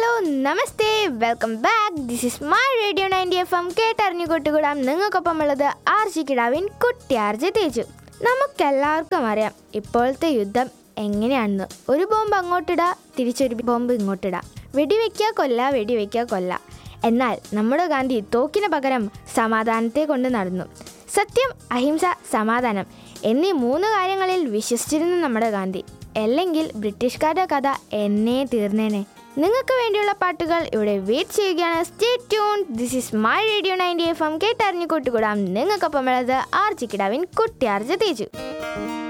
hello നമസ്തേ welcome back this is my radio ninety F M കേട്ടറിഞ്ഞു കൊട്ടുകൂടാം നിങ്ങൾക്കൊപ്പം ഉള്ളത് ആർജി കിടാവിൻ കുട്ടിയാർജി തേജു നമുക്കെല്ലാവർക്കും അറിയാം ഇപ്പോഴത്തെ യുദ്ധം എങ്ങനെയാണെന്ന് ഒരു ബോംബ് അങ്ങോട്ടിടാ തിരിച്ചൊരു ബോംബ് ഇങ്ങോട്ടിടാ വെടിവെക്കുക കൊല്ല വെടിവെക്കുക കൊല്ല എന്നാൽ നമ്മുടെ ഗാന്ധി തോക്കിന് പകരം സമാധാനത്തെ കൊണ്ട് നടന്നു സത്യം അഹിംസ സമാധാനം എന്നീ മൂന്ന് കാര്യങ്ങളിൽ വിശ്വസിച്ചിരുന്നു നമ്മുടെ ഗാന്ധി അല്ലെങ്കിൽ ബ്രിട്ടീഷുകാരുടെ കഥ എന്നേ തീർന്നേനെ നിങ്ങൾക്ക് വേണ്ടിയുള്ള പാട്ടുകൾ ഇവിടെ വെയിറ്റ് ചെയ്യുകയാണ് stay tune this is my radio ninety F M കേട്ടറിഞ്ഞു കൂട്ടുകൂടാം നിങ്ങൾക്കൊപ്പം ഉള്ളത് ആർജി കിടാവിൻ കുട്ടിയാർജ തേജു